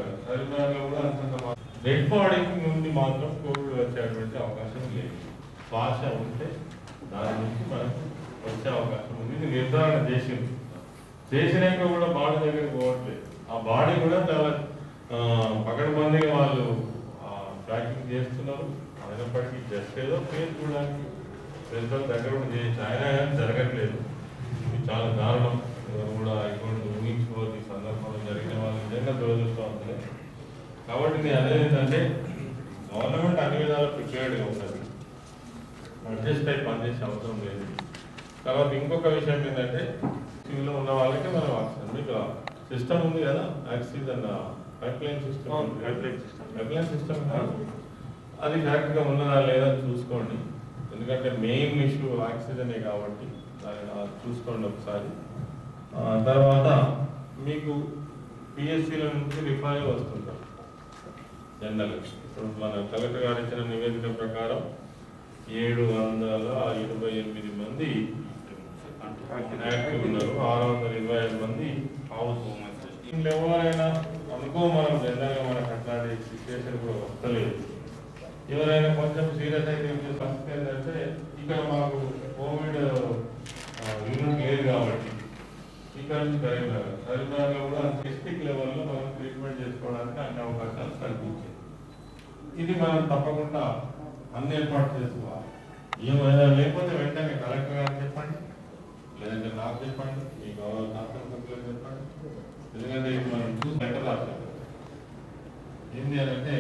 కరీంనగర్లో కూడా అంతంత డెడ్ బాడీ నుండి మాత్రం కోవిడ్ వచ్చేటువంటి అవకాశం లేదు శ్వాస ఉంటే దాని నుంచి మనకు వచ్చే అవకాశం ఉంది ఇది నిర్ధారణ చేసింది చేసినాక కూడా బాడీ దగ్గరికి పోవట్లేదు ఆ బాడీ కూడా చాలా ఆ, పకడ్బందీగా వాళ్ళు ట్రాకింగ్ చేస్తున్నారు అయినప్పటికీ జస్ట్ ఏదో పేరు చూడడానికి ప్రజల దగ్గర ఉండి చేయొచ్చు అయినా కానీ జరగట్లేదు ఇది చాలా దారుణం ఎవరు కూడా ఇటువంటి ఊహించుకోవద్దు ఈ సందర్భంలో జరిగిన వాళ్ళు నిజంగా దురదృష్టవంతులే కాబట్టి నేను అనేది ఏంటంటే గవర్నమెంట్ అన్ని విధాలు ప్రిపేర్డ్గా ఉంటుంది అడ్జస్ట్ అయి పనిచేసే అవసరం లేదు తర్వాత ఇంకొక విషయం ఏంటంటే సివిలో ఉన్న వాళ్ళకి మనం ఆక్సిజన్ మీకు సిస్టమ్ ఉంది కదా oxygen pipeline system pipeline system pipeline system అది కరెక్ట్గా ఉన్నదా లేదా చూసుకోండి ఎందుకంటే మెయిన్ ఇష్యూ ఆక్సిజనే కాబట్టి దాన్ని ఆ చూసుకోండి ఒకసారి ఆ, తర్వాత మీకు పిఎస్సీల నుంచి రిఫైల్ వస్తుంటారు జనరల్ ఇప్పుడు మన కలెక్టర్ గారు ఇచ్చిన నివేదిక ప్రకారం ఏడు వందల ఇరవై ఎనిమిది మంది యాక్టివ్ ఉన్నారు ఆరు వందల ఇరవై ఐదు మంది హౌస్ దీంట్లో ఎవరైనా అనుకో మనం జనరల్గా మనకు అట్లాంటి సిచ్యువేషన్ కూడా వస్తలేదు ఎవరైనా కొంచెం సీరియస్ అయితే ఏం చేసే పరిస్థితి ఏంటంటే ఇక్కడ మాకు కోవిడ్ యూనిట్ లేదు కాబట్టి ఇక్కడ నుంచి కరీంనగర్ కరీంనగర్లో కూడా డిస్ట్రిక్ట్ లెవెల్లో మనం ట్రీట్మెంట్ చేసుకోవడానికి అన్ని అవకాశాలు కల్పించాయి ఇది మనం తప్పకుండా అన్ని ఏర్పాటు చేసుకోవాలి ఏమైనా లేకపోతే వెంటనే కలెక్టర్ గారికి చెప్పండి లేదంటే నాకు చెప్పండి మీ గౌరవ శాస్త్ర సభ్యులకు చెప్పండి ఎందుకంటే ఇది మనం చూసి లెక్క రాస్తాం ఏం చేయాలంటే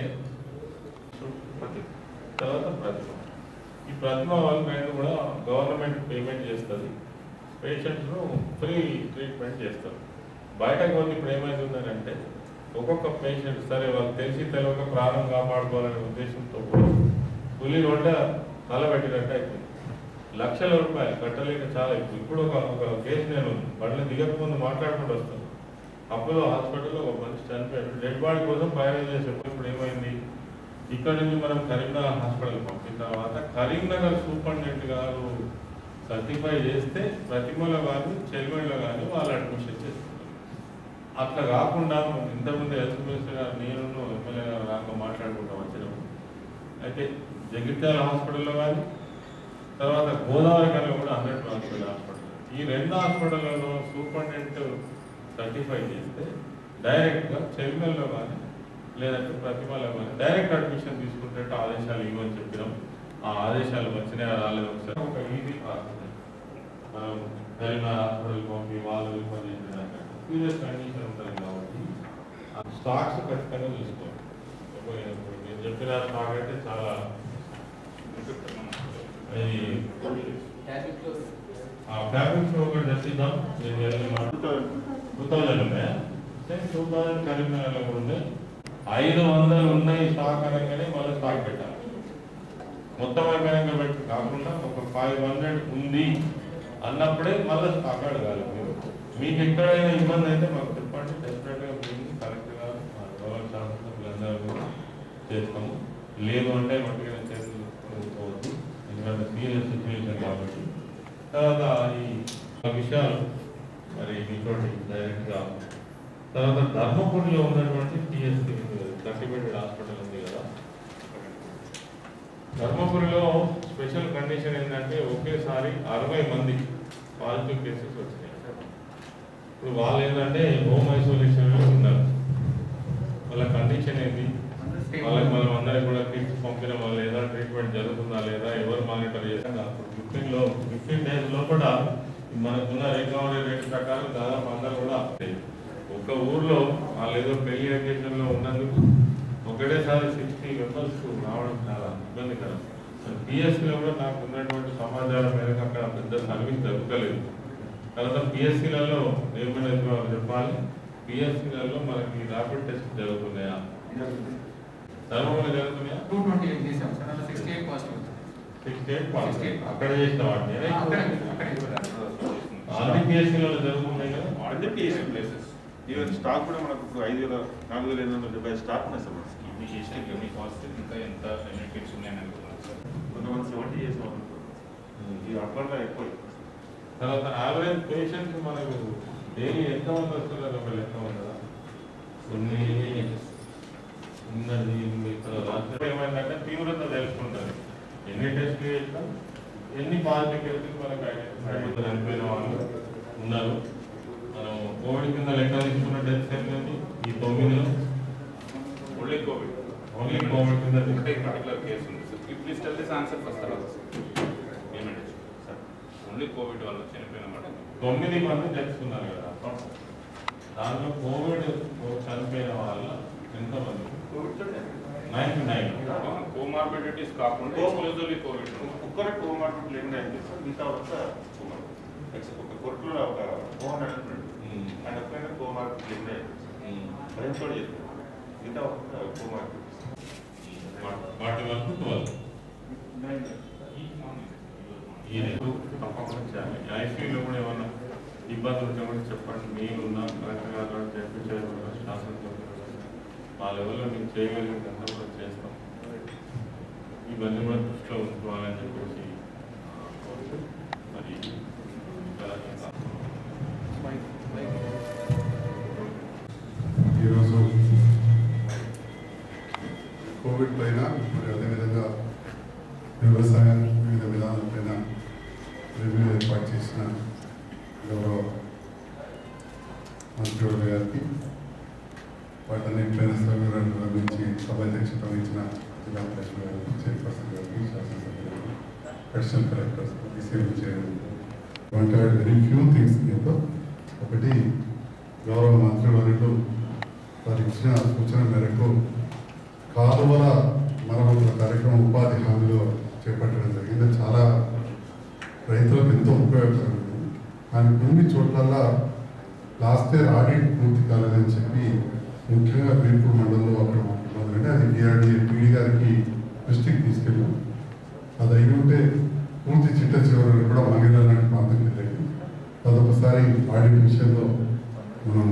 తర్వాత ప్రతిమ ఈ ప్రతిమ వాళ్ళ పైన కూడా గవర్నమెంట్ పేమెంట్ చేస్తుంది పేషెంట్స్ ఫ్రీ ట్రీట్మెంట్ చేస్తారు బయటకు పోతే ఇప్పుడు ఏమవుతుందంటే ఒక్కొక్క పేషెంట్ సరే వాళ్ళు తెలిసి తెలియక ప్రాణం కాపాడుకోవాలనే ఉద్దేశంతో పులి రొడ్డ తల పెట్టినట్టు అయిపోయింది లక్షల రూపాయలు కట్టలేక చాలా ఎక్కువ ఇప్పుడు ఒక ఒక కేసు నేను బండ్లు దిగక ముందు మాట్లాడుకుంటూ వస్తాను అప్పులో హాస్పిటల్లో ఒక మనిషి చనిపోయాడు డెడ్ బాడీ కోసం ప్రయాణం చేసేప్పుడు ఇప్పుడు ఏమైంది ఇక్కడ నుంచి మనం కరీంనగర్ హాస్పిటల్ పంపిన తర్వాత కరీంనగర్ సూపరింటెండెంట్ గారు సర్టిఫై చేస్తే ప్రతిమలో కానీ చెల్మెలో కానీ వాళ్ళు అడ్మిషన్ చేస్తారు అట్లా కాకుండా ఇంతకుముందు హెల్త్ మినిస్టర్ గారు నేను ఎమ్మెల్యే గారు రాక మాట్లాడుకుంటాం వచ్చినప్పుడు అయితే జగిత్యాల హాస్పిటల్లో కానీ తర్వాత గోదావరి కన్నా కూడా హండ్రెడ్ హాస్పిటల్ హాస్పిటల్ ఈ రెండు హాస్పిటల్లో సూపరింటెండెంట్ సర్టిఫై చేస్తే డైరెక్ట్గా చెల్మెల్లో కానీ లేదంటే ప్రతిమలో కానీ డైరెక్ట్ అడ్మిషన్ తీసుకునేట్టు ఆదేశాలు ఇవ్వని చెప్పినాం ఆ ఆదేశాలు వచ్చినాయా రాలేదు ఒకసారి ఒక ఈజీ ప్రాసెస్ మనం తెలంగాణ హాస్పిటల్ పంపి వాళ్ళు రిఫర్ చేసేదాకా సీరియస్ కండిషన్ ఉంటుంది కాబట్టి ఆ స్టాక్స్ ఖచ్చితంగా చూసుకోవాలి ఇప్పుడు నేను చెప్పిన స్టాక్ అయితే చాలా ఇది ఆ ఫ్యాబ్రిక్స్ ఒకటి తెప్పిద్దాం నేను టూ థౌజండ్ ఉన్నాయా సేమ్ టూ థౌజండ్ కరీంనగర్లో కూడా ఉన్నాయి ఐదు వందలు ఉన్నాయి స్టాక్ అనగానే మళ్ళీ స్టాక్ పెట్టాలి మొత్తం అయిపోయాక పెట్టి కాకుండా ఒక ఫైవ్ హండ్రెడ్ ఉంది అన్నప్పుడే మళ్ళీ స్టాక్ అడగాలి మీరు మీకు ఎక్కడైనా ఇబ్బంది అయితే మాకు చెప్పండి డెఫినెట్గా మీకు కరెక్ట్గా గౌరవ శాస్త్రజ్ఞులందరూ కూడా చేస్తాము లేదు అంటే మట్టుగా చేతులు పోవద్దు ఎందుకంటే సీరియస్ సిచ్యువేషన్ కాబట్టి తర్వాత ఈ విషయాలు మరి మీతోటి డైరెక్ట్గా తర్వాత ధర్మపురిలో ఉన్నటువంటి పిఎస్సి థర్టీ బెడ్ హాస్పిటల్ ఉంది కదా ధర్మపురిలో స్పెషల్ కండిషన్ ఏంటంటే ఒకేసారి అరవై మంది పాజిటివ్ కేసెస్ వచ్చినాయి ఇప్పుడు వాళ్ళు ఏంటంటే హోమ్ ఐసోలేషన్ ఉన్నారు వాళ్ళ కండిషన్ ఏంటి వాళ్ళకి మనం అందరికి కూడా కిట్స్ పంపిన వాళ్ళు లేదా ట్రీట్మెంట్ జరుగుతుందా లేదా ఎవరు మానిటర్ చేస్తాం ఫిఫ్టీన్ లో ఫిఫ్టీన్ డేస్ లోపల మనకున్న రికవరీ రేట్ ప్రకారం దాదాపు అందరూ కూడా ఒక ఊర్లో వాళ్ళు ఏదో పెళ్లి అకేషన్ లో ఉన్నందుకు ఒకటేసారి సిక్స్టీ మెంబర్స్ రావడం చాలా ఇబ్బందికరం పిఎస్సీలో కూడా నాకు ఉన్నటువంటి సమాచారం మేరకు అక్కడ పెద్ద సర్వీస్ జరుగుతలేదు తర్వాత పిఎస్సీలలో ఏమైనా చెప్పాలి పిఎస్సీలలో మనకి ర్యాపిడ్ టెస్ట్ జరుగుతున్నాయా ధర్మంలో జరుగుతున్నాయా టూ ట్వంటీ ఎయిట్ చేసాం సార్ అలా sixty eight positive sixty eight pass 68 అక్కడ చేసిన వాటిని అక్కడే అక్కడే అన్ని పిఎస్సీలలో జరుగుతున్నాయి కదా అన్ని పిఎస్సీ ప్లేసెస్ ఈవెన్ స్టాక్ కూడా మనకు ఇప్పుడు ఐదు వేల నాలుగు వేల ఎనిమిది వందల డెబ్బై స్టాక్ ఉన్నాయి సార్ మనకి. మీ డిస్ట్రిక్ట్ మీ పాజిటివ్ ఇంకా ఎంత బెనిఫిట్స్ ఉన్నాయని అనుకున్నాను సార్ కొంతమంది సెవెంటీ చేసిన వాళ్ళు ఇది అప్పట్లో ఎక్కువ తర్వాత యావరేజ్ పేషెంట్స్ మనకు డైలీ ఎంత మంది వస్తున్నారు ఒక లెక్క ఉండదా కొన్ని ఎన్ని పాజిటివ్ కేసులు మనకు ఐడెంటిఫై చనిపోయిన వాళ్ళు ఉన్నారు మనం కోవిడ్ కింద లెక్క తీసుకున్న డెత్స్ ఏంటంటే ఈ తొమ్మిదిలో ఓన్లీ కోవిడ్ ఓన్లీ కోవిడ్ కింద ఒకటే పర్టికులర్ కేసు ఉంది sir please tell this answer first తర్వాత పేమెంట్ సార్ ఓన్లీ కోవిడ్ వల్ల చనిపోయిన మాట తొమ్మిది మంది డెత్స్ ఉన్నారు కదా దానిలో కోవిడ్ చనిపోయిన వాళ్ళ ఎంతమంది నైన్టీ నైన్ కోమార్బిడిటీస్ కాకుండా ఎక్స్క్లూజివ్లీ కోవిడ్ ఒక్కరే కోమార్బిడ్ లేకుండా అయింది సార్ మిగతా ఒక ఒక కొట్టులో ఒక ఫోన్ అంటున్నాడు ఆయన ఒక్కైనా కోమార్బిడ్ లేకుండా అయింది భయంతో చేస్తారు మిగతా ఒక కోమార్బిడ్ వాటి వరకు ట్వెల్వ్ ఈ రెండు తప్పకుండా చేయాలి ఐసీయూలో కూడా ఏమన్నా ఇబ్బందులు ఉంటే కూడా చెప్పండి మీరు ఉన్న కలెక్టర్ గారు కూడా చెప్పించారు శాసనసభ్యులు మా లెవెల్లో మేము చేయగలిగినంత కూడా చేస్తాం ఇవన్నీ కూడా దృష్టిలో ఉంచుకోవాలని చెప్పేసి ఆ, మరి ఇంకా ఈరోజు కోవిడ్ పైన మరి అదేవిధంగా వ్యవసాయం వివిధ విధానాలపైన రివ్యూ ఏర్పాటు చేసిన గౌరవ మంత్రివర్గ గారికి వాటన్నిటిపైన సౌకర్యాలు నిర్వహించి సభాధ్యక్షత వహించిన జిల్లా కలెక్టర్ గారికి చైర్పర్సన్ గారికి శాసనసభ్యులకు అడిషనల్ కలెక్టర్స్ డిసేబుల్ చేయడం వంటి వెరీ ఫ్యూ థింగ్స్ దీంతో ఒకటి గౌరవ మంత్రివర్యులు వారు ఇచ్చిన సూచన మేరకు కాలువల మరమ్మతుల కార్యక్రమం ఉపాధి హామీలో చేపట్టడం జరిగింది చాలా రైతులకు ఎంతో ఉపయోగకరమైంది కానీ కొన్ని చోట్లల్లా లాస్ట్ ఇయర్ ఆడిట్ పూర్తి కాలేదని చెప్పి ముఖ్యంగా బీర్పూర్ మండలంలో అక్కడ మొదలంటే అది డిఆర్డీ పీడి గారికి దృష్టికి తీసుకెళ్ళాం అది అయి ఉంటే పూర్తి చిట్ట చివరి కూడా మహిళల లాంటి ప్రాంతం జరిగింది అదొకసారి ఆడిట్ విషయంలో మనం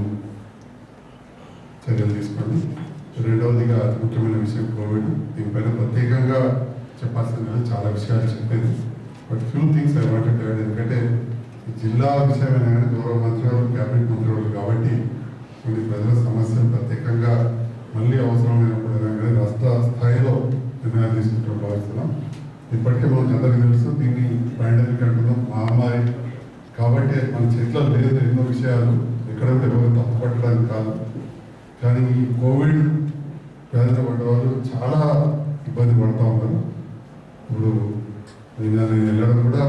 చర్యలు తీసుకోండి రెండవదిగా అతి ముఖ్యమైన విషయం కోవిడ్ దీనిపైన ప్రత్యేకంగా చెప్పాల్సిన లేదు. చాలా విషయాలు చెప్పేది but few things I wanted add ఎందుకంటే ఈ జిల్లా విషయమైనా కానీ గౌరవ మంత్రి గారు క్యాబినెట్ మంత్రి గారు కాబట్టి కొన్ని ప్రజల సమస్యలు ప్రత్యేకంగా మళ్ళీ అవసరమైనప్పుడైనా కానీ రాష్ట్ర స్థాయిలో నిర్ణయాలు తీసుకుంటాం భావిస్తున్నాం ఇప్పటికే మనకు అందరికీ తెలుసు దీన్ని పాండమిక్ అంటున్నాం మహమ్మారి కాబట్టి మన చేతిలో లేదు ఎన్నో విషయాలు ఎక్కడ కూడా ఎవరు తప్పుపట్టడానికి కాదు కానీ ఈ కోవిడ్ వ్యాధితో పడ్డవాళ్ళు చాలా ఇబ్బంది పడతా ఉన్నారు ఇప్పుడు నిన్న నేను వెళ్ళడం కూడా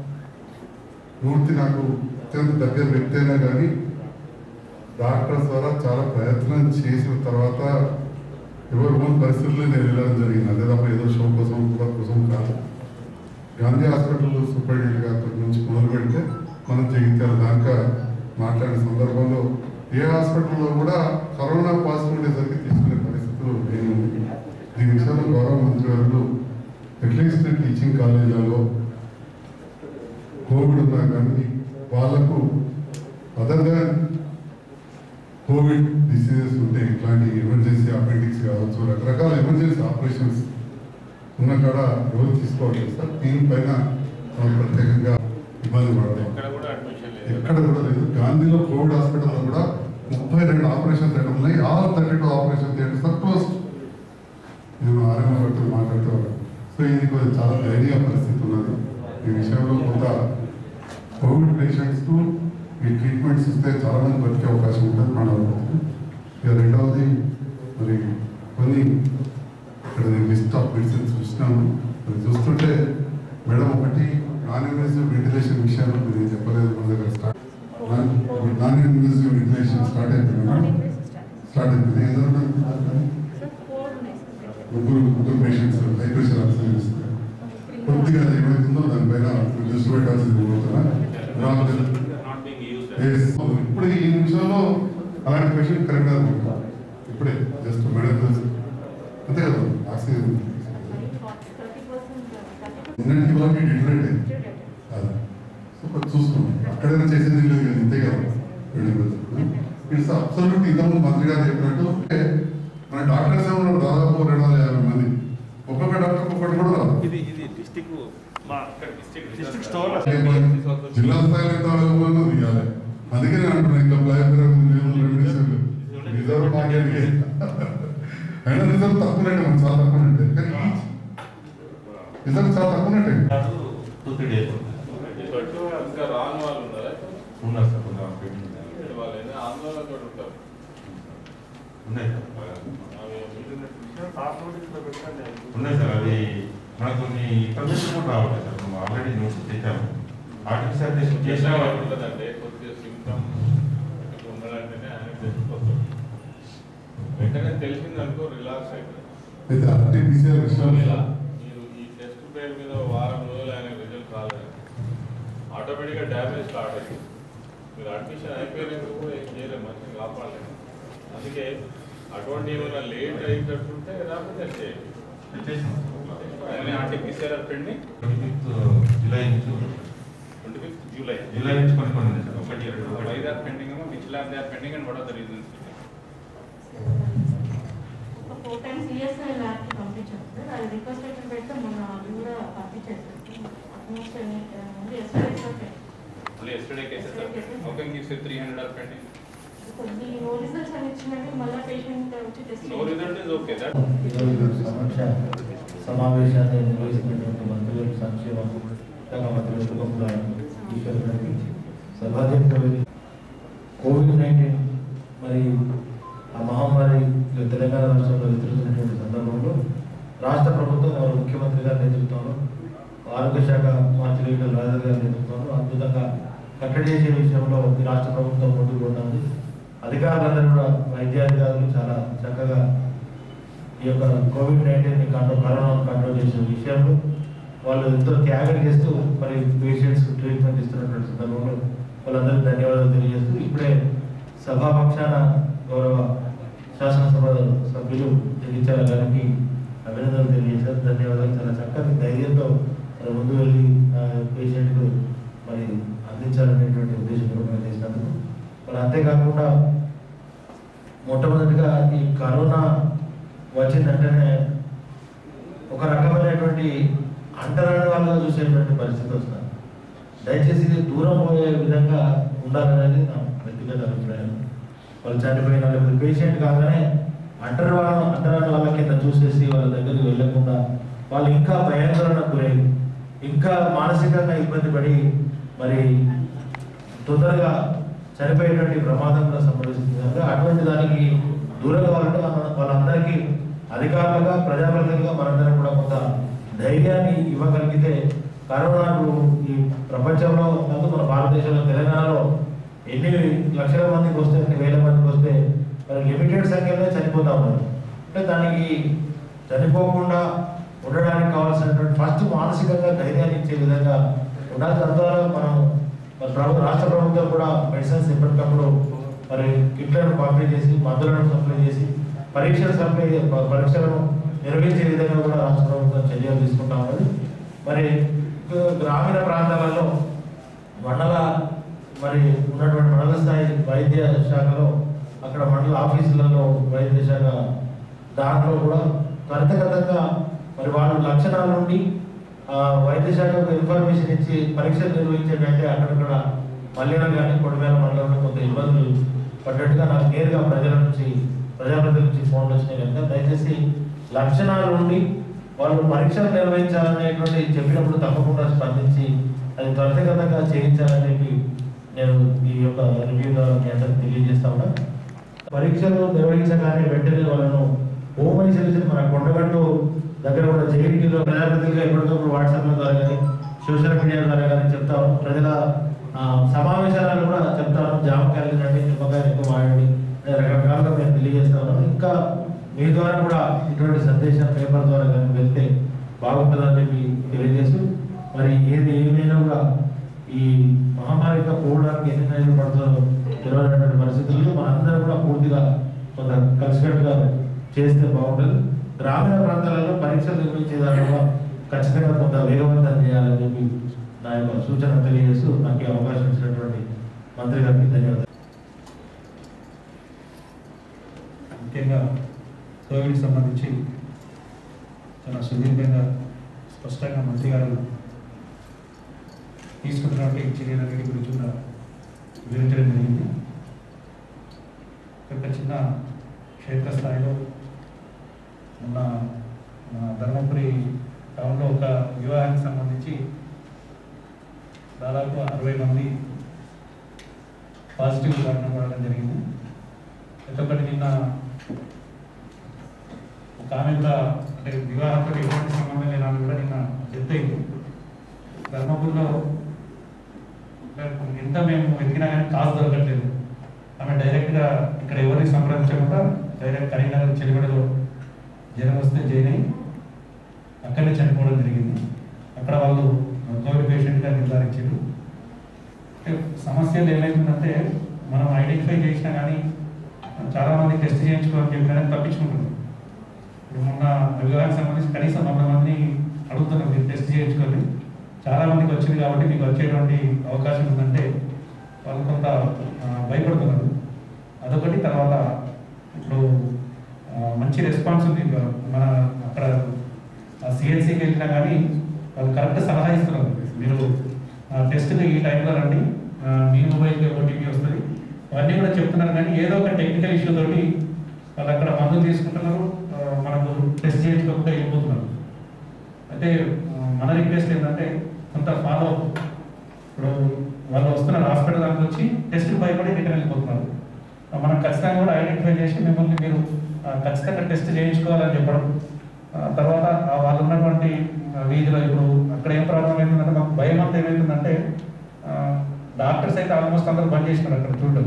పూర్తి నాకు అత్యంత దగ్గర వ్యక్తి అయినా కానీ డాక్టర్స్ ద్వారా చాలా ప్రయత్నం చేసిన తర్వాత ఎవరు ఉన్న పరిస్థితుల్లో నేను వెళ్ళడం జరిగింది అదే తప్ప ఏదో షో కోసం కూడా కోసం కాదు గాంధీ హాస్పిటల్ సూపరింటెండెంట్ గారి నుంచి మొదలు పెడితే మనం జగిత్యాల దాకా మాట్లాడిన సందర్భంలో ఏ హాస్పిటల్లో కూడా కరోనా పాజిటివ్ ఉండేసరికి తీసుకునే పరిస్థితులు నేను దీని విషయంలో గౌరవ మంత్రి గారు అట్లీస్ట్ టీచింగ్ కాలేజీలలో కోవిడ్ ఉన్నా కానీ వాళ్ళకు అదర్ దాన్ కోవిడ్ డిసీజెస్ ఉంటే ఇట్లాంటి ఎమర్జెన్సీ అపెండిక్స్ కావచ్చు రకరకాల ఎమర్జెన్సీ ఆపరేషన్స్ ఉన్న కాడ ఎవరు తీసుకోవట్లేదు సార్ దీనిపైన మనం ప్రత్యేకంగా ఇబ్బంది పడతాం ఎక్కడ కూడా అడ్మిషన్ లేదు ఎక్కడ కూడా లేదు గాంధీలో కోవిడ్ హాస్పిటల్లో కూడా ముప్పై రెండు ఆపరేషన్ థియేటర్లు ఉన్నాయి all thirty two operation theatres are close నేను ఆర్ఎంఓ బట్టి మాట్లాడుతూ ఉన్నాను సో ఇది కొంచెం చాలా దయనీయ పరిస్థితి ఉన్నది ఈ విషయంలో కొంత కోవిడ్ పేషెంట్స్ ఈ ట్రీట్మెంట్స్ ఇస్తే చాలా మంది బతికే అవకాశం ఉంటుంది మనం ఇక రెండవది మరి కొన్ని ఇక్కడ నేను లిస్ట్ ఆఫ్ మెడిసిన్స్ చూసినాను మరి చూస్తుంటే మేడం ఒకటి నాన్ ఇన్వేసివ్ వెంటిలేషన్ విషయాలు నేను చెప్పలేదు మన దగ్గర start non invasive ventilation start అయిపోయింది స్టార్ట్ అయిపోయింది ఏదో ముగ్గురు ముగ్గురు పేషెంట్స్ హై ప్రెషర్ ఆక్సిజన్ ఇస్తారు కొద్దిగా అది ఏమవుతుందో దానిపైన దృష్టి పెట్టాల్సింది పోతున్నా నాట్ బీయింగ్ యూస్డ్ Yes. ఇప్పుడు ఈ నిమిషంలో అలాంటి పేషెంట్ కరెక్ట్ కాదు ఇప్పుడే జస్ట్ మెడికల్ అంతే కదా ఆక్సిజన్ ఉన్నట్టు వాళ్ళకి డిఫరెంట్ అది సో కొంచెం చూసుకున్నాం అక్కడైనా చేసేది లేదు కదా ఇంతే కదా ఇట్స్ అబ్సల్యూట్ ఇంతకుముందు మంత్రి గారు చెప్పినట్టు అంటే మన డాక్టర్స్ ఏమన్నారు దాదాపు రెండు వందల యాభై మంది ఒక్కొక్క డాక్టర్ ఒక్కొక్కటి కూడా రాదు ఇది ఇది డిస్టిక్ మా డిస్ట్రిక్ట్ డిస్ట్రిక్ట్ స్టోర్ జిల్లా స్థాయిలో ఎంత అవైలబుల్ తీయాలి అందుకే నేను అంటున్నాను ఇంకా ప్లాన్ రిజర్వ్ మార్కెట్ అయినా రిజర్వ్ తక్కువనంటే మనం చాలా తక్కువనంటే కానీ రిజర్వ్ చాలా తక్కువనంటే టూ త్రీ డేస్ ఇప్పటికీ ఇంకా రాని వాళ్ళు ఉన్నారా ఉన్నారు సార్ కొంచెం పెండింగ్ వాళ్ళు ఏదో ఆందోళనతో ఉంటారు ఉన్నాయి సార్ బాగా. అవి ఉన్నాయి సార్ అది మనకు కొన్ని ఇన్ఫర్మేషన్ కూడా రావాలి సార్ మనం ఆల్రెడీ నోట్స్ తెచ్చాము ఆర్టిఫిషియల్ టెస్ట్ చేసిన చేసిన వాళ్ళు ఉంటుందంటే కొద్దిగా సిమ్టమ్ ఉండాలంటేనే ఆయన తెలిసిపోతుంది వెంటనే తెలిసిందనుకో రిలాక్స్ అవుతుంది అయితే ఆర్టీపీసీఆర్ విషయంలో ఇలా మీరు ఈ టెస్ట్ పేరు మీద వారం రోజులు ఆయన రిజల్ట్ రాలేదు ఆటోమేటిక్గా డ్యామేజ్ స్టార్ట్ అయింది మీరు అడ్మిషన్ అయిపోయినాక కూడా ఏం చేయలేదు మంచిగా కాపాడలేదు అందుకే అటువంటి ఏమైనా లేట్ అయ్యేటట్టుంటే రాకపోతే చేయండి చేసాం only RTPCR pending twenty fifth July నుంచి ట్వంటీ ఫిఫ్త్ జూలై జూలై నుంచి కొన్ని కొన్ని ఉన్నాయి సార్ ఒకటి రెండు why they are pending which lab they are pending and what are the reasons ఒక ఫోర్ టైమ్స్ సిఎస్ఐ ల్యాబ్కి పంపించాను సార్ అది రిక్వెస్ట్ లెటర్ పెడితే మొన్న అది కూడా పంపించేసారు almost only SI only yesterday cases how can gives three hundred are pending కొద్ది నో రిజల్ట్స్ అని ఇచ్చినట్టు మళ్ళీ పేషెంట్ వచ్చి test no result is okay that ఈరోజు సమీక్ష సమావేశాన్ని నిర్వహిస్తున్నటువంటి మంత్రుల సంక్షేమ శాఖ మంత్రుల కుటుంబంలో ఈశ్వర్ గారికి సభాధ్యక్షుడు కోవిడ్ నైన్టీన్ మరి ఆ మహమ్మారి తెలంగాణ రాష్ట్రంలో విస్తృతున్నటువంటి సందర్భంలో రాష్ట్ర ప్రభుత్వం వారు ముఖ్యమంత్రి గారి నేతృత్వంలో ఆరోగ్య శాఖ మంత్రి ఈటల రాజేంద్ర గారి నేతృత్వంలో అద్భుతంగా కట్టడి చేసే విషయంలో ఈ రాష్ట్ర ప్రభుత్వం ముందుకు పోతుంది అధికారులందరూ కూడా వైద్యాధికారులు చాలా చక్కగా ఈ యొక్క కోవిడ్ నైన్టీన్ కంట్రోల్ కరోనాను కంట్రోల్ చేసే విషయంలో వాళ్ళు ఎంతో త్యాగం చేస్తూ మరి పేషెంట్స్ ట్రీట్మెంట్ ఇస్తున్నటువంటి సందర్భంలో వాళ్ళందరికీ ధన్యవాదాలు తెలియజేస్తూ ఇప్పుడే సభాపక్షాన గౌరవ శాసనసభ సభ్యులు జగిత్యాల గారికి అభినందనలు తెలియజేశారు ధన్యవాదాలు చాలా చక్కని ధైర్యంతో మరి ముందు వెళ్ళి పేషెంట్కు మరి అందించాలనేటువంటి ఉద్దేశంతో మేము చేసినందుకు మరి అంతేకాకుండా మొట్టమొదటిగా ఈ కరోనా వచ్చిందంటేనే ఒక రకమైనటువంటి అంటరాని వాళ్ళగా చూసేటువంటి పరిస్థితి వస్తుంది దయచేసి ఇది దూరం పోయే విధంగా ఉండాలనేది నా వ్యక్తిగత అభిప్రాయం వాళ్ళు చనిపోయిన లేకపోతే పేషెంట్ కాగానే అంటరు వాళ్ళ అంటరాని వాళ్ళ కింద చూసేసి వాళ్ళ దగ్గరికి వెళ్ళకుండా వాళ్ళు ఇంకా భయాందోళనకు గురై ఇంకా మానసికంగా ఇబ్బంది పడి మరి తొందరగా చనిపోయేటువంటి ప్రమాదం కూడా సంభవిస్తుంది కనుక అటువంటి దానికి దూరంగా వాళ్ళంటే మన- వాళ్ళందరికీ అధికారులుగా ప్రజాప్రతినిధులుగా మనందరం కూడా కొంత ధైర్యాన్ని ఇవ్వగలిగితే కరోనాకు ఈ ప్రపంచంలో కాదు మన భారతదేశంలో తెలంగాణలో ఎన్ని లక్షల మందికి వస్తే ఎన్ని వేల మందికి వస్తే మరి లిమిటెడ్ సంఖ్యలో చనిపోతా ఉన్నారు అంటే దానికి చనిపోకుండా ఉండడానికి కావాల్సినటువంటి ఫస్ట్ మానసికంగా ధైర్యాన్ని ఇచ్చే విధంగా ఉండాలి తద్వారా మనం మరి ప్రభు రాష్ట్ర ప్రభుత్వం కూడా మెడిసిన్స్ ఎప్పటికప్పుడు మరి కిట్లను పంపిణీ చేసి మందులను సప్లై చేసి పరీక్షలు సప్లై ప- పరీక్షలను నిర్వహించే విధంగా కూడా రాష్ట్ర ప్రభుత్వం చర్యలు తీసుకుంటా ఉన్నది మరి గు- గ్రామీణ ప్రాంతాలలో మండల మరి ఉన్నటువంటి మండల స్థాయి వైద్య శాఖలో అక్కడ మండల ఆఫీసులలో వైద్య శాఖ దాంట్లో కూడా త్వరితగతంగా మరి వాళ్ళ లక్షణాల నుండి ఆ, వైద్య శాఖకు ఇన్ఫర్మేషన్ ఇచ్చి పరీక్షలు నిర్వహించేటంటే అక్కడక్కడ మల్యాణం కానీ కొడిమేల మండలంలో కొంత ఇబ్బందులు పడ్డట్టుగా నాకు నేరుగా ప్రజల నుంచి ప్రజాప్రతినిధుల నుంచి ఫోన్లు వచ్చినాయి కనుక దయచేసి లక్షణాల నుండి వాళ్ళు పరీక్షలు నిర్వహించాలనేటువంటి చెప్పినప్పుడు తప్పకుండా స్పందించి అది త్వరితగతంగా చేయించాలని చెప్పి నేను ఈ యొక్క రివ్యూ ద్వారా మీ అందరికి తెలియజేస్తా ఉన్నా పరీక్షలు నిర్వహించగానే వెంటనే వాళ్ళను హోమ్ ఐసోలేషన్ మన కొండగట్టు దగ్గర కూడా జేఎన్టీలో ప్రజాప్రతినిధిగా ఎప్పటికప్పుడు వాట్సాప్ ద్వారా కానీ సోషల్ మీడియా ద్వారా కానీ చెప్తాను ప్రజల ఆ, సమావేశాలను కూడా చెప్తాను జామకాయలు రండి నిమ్మకాయలు ఎక్కువ వాడండి అనే రకరకాలుగా నేను తెలియజేస్తా ఉన్నాను ఇంకా మీ ద్వారా కూడా ఇటువంటి సందేశం పేపర్ ద్వారా కానీ వెళ్తే బాగుంటుందని చెప్పి తెలియజేస్తూ మరి ఏది ఏమైనా కూడా ఈ మహమ్మారిగా పోవడానికి ఎన్ని నెలలు పడుతుందో తెలియనటువంటి పరిస్థితుల్లో మనందరం కూడా పూర్తిగా కొంత కలిసికట్టుగా చేస్తే బాగుంటుంది గ్రామీణ ప్రాంతాలలో పరీక్షలు నిర్వహించే దాంట్లో ఖచ్చితంగా కొంత వేగవంతం చేయాలని చెప్పి నా యొక్క సూచన తెలియజేస్తూ నాకు ఈ అవకాశం ఇచ్చినటువంటి మంత్రి గారికి ధన్యవాదాలు ముఖ్యంగా కోవిడ్ సంబంధించి చాలా సుదీర్ఘంగా స్పష్టంగా మంత్రి గారు తీసుకున్నటువంటి చర్యలన్నిటి గురించి కూడా వివరించడం జరిగింది ఒక చిన్న క్షేత్రస్థాయిలో ఉన్న మన ధర్మపురి టౌన్లో ఒక వివాహానికి సంబంధించి దాదాపు అరవై మంది పాజిటివ్ కారణం రావడం జరిగింది అయితే ఒకటి నిన్న ఒక ఆమె కూడా అంటే వివాహంతో ఎటువంటి సంబంధం లేని ఆమె కూడా నిన్న డెత్ అయింది ధర్మపురిలో ఎంత మేము వెతికినా కానీ కాసు దొరకట్లేదు ఆమె డైరెక్ట్గా ఇక్కడ ఎవరిని సంప్రదించకుండా డైరెక్ట్ కరీంనగర్ చెలిగడలో జ్వరం వస్తే జాయిన్ అయ్యి అక్కడనే చనిపోవడం జరిగింది అక్కడ వాళ్ళు కోవిడ్ పేషెంట్గా నిర్ధారించారు అంటే సమస్యలు ఏమైతుందంటే మనం ఐడెంటిఫై చేసినా కానీ చాలా మంది టెస్ట్ చేయించుకోవాలని చెప్పి కానీ తప్పించుకుంటున్నారు ఇప్పుడు మొన్న వివాహానికి సంబంధించి కనీసం వంద మందిని అడుగుతున్నారు మీరు టెస్ట్ చేయించుకోవాలి చాలా మందికి వచ్చింది కాబట్టి మీకు వచ్చేటువంటి అవకాశం ఉందంటే వాళ్ళు కొంత ఆ, భయపడుతున్నారు అదొకటి తర్వాత ఇప్పుడు ఆ, మంచి రెస్పాన్స్ ఉంది ఇక మన అక్కడ సిఎన్సీకి వెళ్ళినా కానీ వాళ్ళు కరెక్ట్ సలహా ఇస్తున్నారు మీరు టెస్ట్కి ఈ టైంలో రండి ఆ, మీ మొబైల్కి ఓటీపీ వస్తుంది అవన్నీ కూడా చెప్తున్నారు కానీ ఏదో ఒక టెక్నికల్ ఇష్యూ తోటి వాళ్ళు అక్కడ మందులు తీసుకుంటున్నారు ఆ, మనకు టెస్ట్ చేయించుకోకుండా వెళ్ళిపోతున్నారు అయితే ఆ, మన రిక్వెస్ట్ ఏంటంటే కొంత ఫాలో అప్ ఇప్పుడు వాళ్ళు వస్తున్నారు హాస్పిటల్ దానికి వచ్చి టెస్ట్ భయపడి రిటర్న్ వెళ్ళిపోతున్నారు ఆ, మనం ఖచ్చితంగా కూడా ఐడెంటిఫై చేసి మిమ్మల్ని మీరు ఆ, ఖచ్చితంగా టెస్ట్ చేయించుకోవాలని చెప్పడం ఆ, తర్వాత ఆ వాళ్ళు ఉన్నటువంటి ఆ, వీధిలో ఇప్పుడు అక్కడ ఏం ప్రాబ్లం ఏంటంటే మాకు భయం అంతా ఏమైందంటే డాక్టర్స్ అయితే ఆల్మోస్ట్ అందరూ బంద్ చేసినారు అక్కడ చూడడం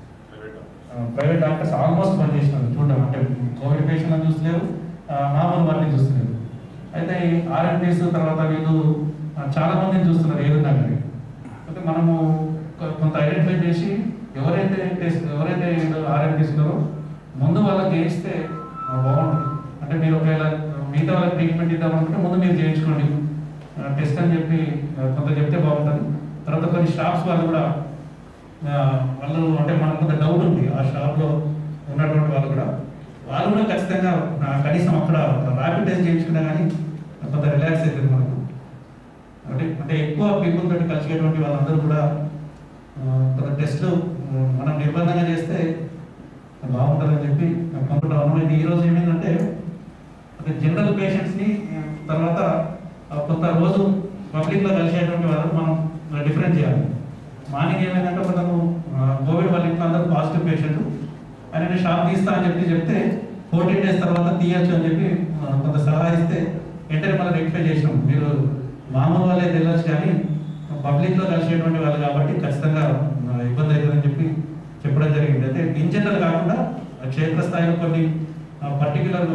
ప్రైవేట్ డాక్టర్స్ ఆల్మోస్ట్ బంద్ చేసినారు చూడడం అంటే కోవిడ్ పేషెంట్లను చూస్తలేరు ఆ, మామూలు వాటిని చూస్తలేరు అయితే ఆర్ఎంపీస్ తర్వాత వీళ్ళు ఆ, చాలా మందిని చూస్తున్నారు ఏదన్నా కానీ అయితే మనము కొ- కొంత ఐడెంటిఫై చేసి ఎవరైతే టెస్ట్ ఎవరైతే ఆర్ఎంపీస్ ఉన్నారో ముందు వాళ్ళకి వేయిస్తే ఆ, బాగుంటుంది అంటే మీరు ఒకవేళ మిగతా వాళ్ళకి ట్రీట్మెంట్ ఇద్దామనుకుంటే ముందు మీరు చేయించుకోండి టెస్ట్ అని చెప్పి ఆ, కొంత చెప్తే బాగుంటుంది తర్వాత కొన్ని షాప్స్ వాళ్ళు కూడా ఆ, వాళ్ళు అంటే మనకు కొంత డౌట్ ఉంది ఆ షాప్లో ఉన్నటువంటి వాళ్ళు కూడా వాళ్ళు కూడా ఖచ్చితంగా ఆ, కనీసం అక్కడ ర్యాపిడ్ టెస్ట్ చేయించుకున్నా కానీ కొంత రిలాక్స్ అవుతుంది మనకు అంటే అంటే ఎక్కువ పీపుల్ తోటి కలిసేటువంటి వాళ్ళందరూ కూడా ఆ, కొంత టెస్ట్లు మనం నిర్బంధంగా చేస్తే బాగుంటుందని చెప్పి అనుకుంటున్నాను ఇది ఈ రోజు ఏమైందంటే అంటే జనరల్ పేషెంట్స్ని తర్వాత ఆ, కొంత రోజు పబ్లిక్లో కలిసేటువంటి వాళ్ళని మనం డిఫరెంట్ చేయాలి మార్నింగ్ ఏమైందంటే మనకు కోవిడ్ వాళ్ళ ఇంట్లో అందరూ పాజిటివ్ పేషెంట్ ఆయన షాప్ తీస్తా అని చెప్పి చెప్తే ఫోర్టీన్ డేస్ తర్వాత తీయచ్చు అని చెప్పి ఆ, కొంత సలహా ఇస్తే వెంటనే మనం రెక్టిఫై చేసినాం మీరు మామూలు వాళ్ళే తెలియచ్చు కానీ పబ్లిక్లో కలిసేటువంటి వాళ్ళు కాబట్టి ఖచ్చితంగా ఆ, ఇబ్బంది అవుతుందని చెప్పి చెప్పడం జరిగింది అయితే ఇన్ జనరల్ కాకుండా ఆ క్షేత్రస్థాయిలో కొన్ని పర్టికులర్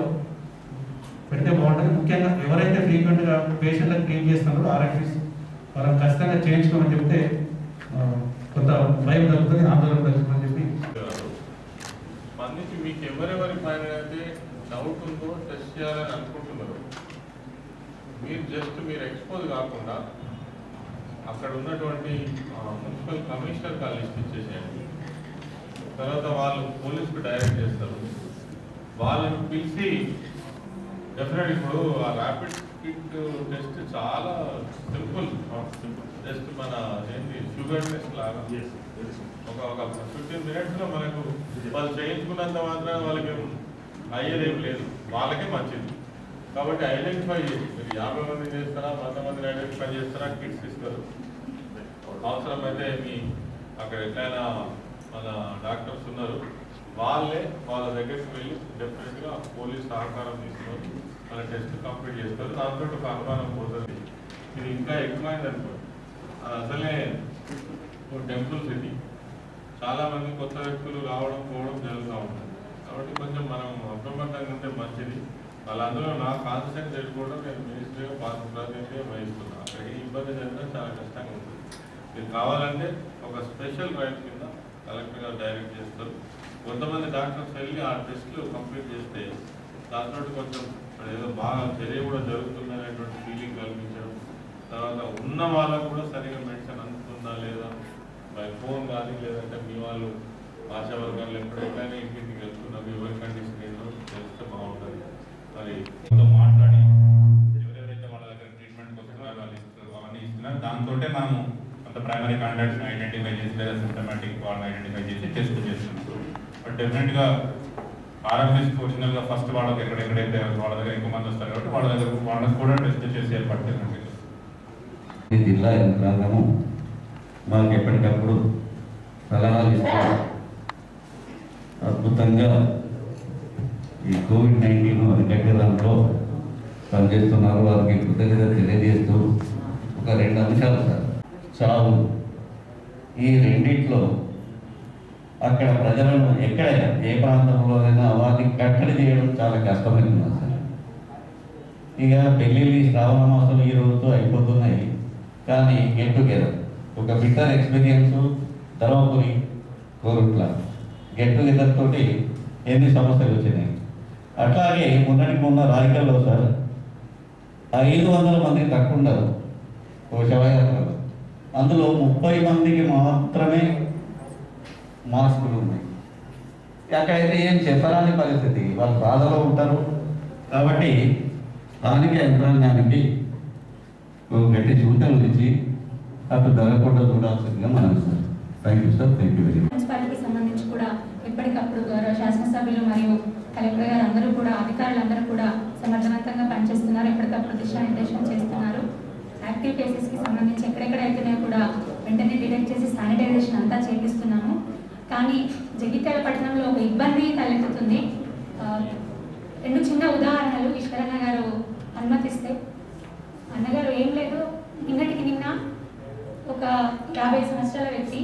పెడితే బాగుంటుంది ముఖ్యంగా ఎవరైతే ఫ్రీక్వెంట్గా పేషెంట్లకు ట్రీట్ చేస్తున్నారో ఆర్ఎఫ్ఈస్ వాళ్ళని ఖచ్చితంగా చేయించుకోమని చెప్తే ఆ, కొంత భయం తగ్గుతుంది ఆందోళన తగ్గుతుందని చెప్పి స్పందించి మీకు ఎవరెవరి పైన అయితే డౌట్ ఉందో టెస్ట్ చేయాలని అనుకుంటున్నారో మీరు జస్ట్ మీరు ఎక్స్పోజ్ కాకుండా అక్కడ ఉన్నటువంటి ఆ, మున్సిపల్ కమిషనర్కి ఆ లిస్ట్ ఇచ్చేసేయండి తర్వాత వాళ్ళు పోలీసుకు డైరెక్ట్ చేస్తారు వాళ్ళని పిలిచి డెఫినెట్ ఇప్పుడు ఆ ర్యాపిడ్ కిట్ టెస్ట్ చాలా సింపుల్ జస్ట్ మన ఏంటి షుగర్ టెస్ట్ లాగా ఒక ఒక ఫిఫ్టీన్ మినిట్స్లో మనకు వాళ్ళు చేయించుకున్నంత మాత్రం వాళ్ళకి ఏం అయ్యేది ఏం లేదు వాళ్ళకే మంచిది కాబట్టి ఐడెంటిఫై చేసి మీరు యాభై మంది చేస్తారా వంద మందిని ఐడెంటిఫై చేస్తారా కిట్స్ ఇస్తారు అవసరమైతే మీ అక్కడ ఎట్లయినా మన డాక్టర్స్ ఉన్నారు వాళ్ళే వాళ్ళ దగ్గరికి వెళ్ళి డెఫినెట్గా పోలీస్ సహకారం తీసుకొని వాళ్ళ టెస్ట్ కంప్లీట్ చేస్తారు దాంతో ఒక అనుమానం పోతుంది ఇది ఇంకా ఎక్కువైంది అనుకోండి అది అసలే టెంపుల్ సిటీ చాలా మంది కొత్త వ్యక్తులు రావడం పోవడం జరుగుతూ ఉంటుంది కాబట్టి కొంచెం మనం అప్రమత్తంగా ఉంటే మంచిది వాళ్ళందరూ నా కాన్సెప్ట్ తెలుసుకోవడం నేను మినిస్ట్రీగా పాస్ ప్రాతినిధ్యం వహిస్తున్నాను అక్కడ ఏ ఇబ్బంది జరిగినా చాలా కష్టంగా ఉంటుంది మీరు కావాలంటే ఒక స్పెషల్ రైట్ కింద కలెక్టర్ గారు డైరెక్ట్ చేస్తారు కొంతమంది డాక్టర్స్ వెళ్ళి ఆ టెస్ట్లు కంప్లీట్ చేస్తే దాంతో కొంచెం ఇప్పుడు ఏదో బాగా చర్య కూడా జరుగుతుంది అనేటువంటి ఫీలింగ్ కల్పించడం తర్వాత ఉన్న వాళ్ళకు కూడా సరిగా మెడిసిన్ అందుతుందా లేదా బై ఫోన్ కానీ లేదంటే మీ వాళ్ళు ఆశా వర్గాలు ఎప్పుడైనా ఇంటికి వెళ్తున్నారు ఎవరి కండిషన్ ఏంటో తెలిస్తే బాగుంటుంది మరి వాళ్ళతో మాట్లాడి ఎవరెవరైతే వాళ్ళ దగ్గర ట్రీట్మెంట్ వస్తున్నారో వాళ్ళు ఇస్తున్నారు అవన్నీ ఇస్తున్నారు దాంతో మనము కొంత ప్రైమరీ కాంటాక్ట్స్ ఐడెంటిఫై చేసి లేదా సిస్టమేటిక్ వాళ్ళని ఐడెంటిఫై చేసి టెస్ట్ చేస్తున్నాం బట్ డెఫినెట్గా ఆర్ఎంఎస్ ఒరిజినల్గా ఫస్ట్ వాళ్ళకి ఎక్కడెక్కడైతే వాళ్ళ దగ్గర ఎక్కువ మంది వస్తారు కాబట్టి వాళ్ళ దగ్గర వాళ్ళకి కూడా టెస్ట్ చేసి ఏర్పాటు చేసినట్టు ఈ జిల్లా యంత్రాంగము మాకు ఎప్పటికప్పుడు సలహాలు ఇస్తూ అద్భుతంగా ఈ కోవిడ్ నైన్టీన్ అరికట్టే దాంట్లో పనిచేస్తున్నారు వారికి కృతజ్ఞత తెలియజేస్తూ ఒక రెండు అంశాలు సార్ చావు ఈ రెండిట్లో అక్కడ ప్రజలను ఎక్కడైనా ఏ ప్రాంతంలోనైనా వాటిని కట్టడి చేయడం చాలా కష్టమైంది సార్ ఇక పెళ్ళిళ్ళు ఈ శ్రావణ మాసాలు ఈ రోజుతో అయిపోతున్నాయి కానీ గెట్ టుగెదర్ ఒక bitter experience Dharmapuri Korutla get together తోటి ఎన్ని సమస్యలు వచ్చినాయి అట్లాగే మొన్నటికి మొన్న రాయకల్లో సార్ ఐదు వందల మందికి తక్కువ ఉండరు ఓ శవయాత్రలో అందులో ముప్పై మందికి మాత్రమే మాస్కులు ఉన్నాయి అక్కడైతే ఏం చెప్పరాని పరిస్థితి వాళ్ళు బాధలో ఉంటారు కాబట్టి స్థానిక యంత్రాంగానికి ఓ గట్టి సూచనలు ఇచ్చి అటు జరగకుండా చూడాల్సిందిగా మనం sir thank you sir thank you very much మున్సిపాలిటీకి సంబంధించి కూడా ఎప్పటికప్పుడు గౌరవ శాసనసభ్యులు మరియు కలెక్టర్ గారు అందరూ కూడా అధికారులందరూ కూడా సమర్థవంతంగా పనిచేస్తున్నారు ఎప్పటికప్పుడు దిశానిర్దేశం చేస్తున్నారు యాక్టివ్ కేసెస్కి సంబంధించి ఎక్కడెక్కడైతేనే కూడా వెంటనే డిటెక్ట్ చేసి శానిటైజేషన్ అంతా చేపిస్తున్నాము కానీ జగిత్యాల పట్టణంలో ఒక ఇబ్బంది తలెత్తుతుంది ఆ, రెండు చిన్న ఉదాహరణలు ఈశ్వరన్న గారు అనుమతిస్తే అన్నగారు ఏం లేదు నిన్నటికి నిన్న ఒక యాభై సంవత్సరాల వ్యక్తి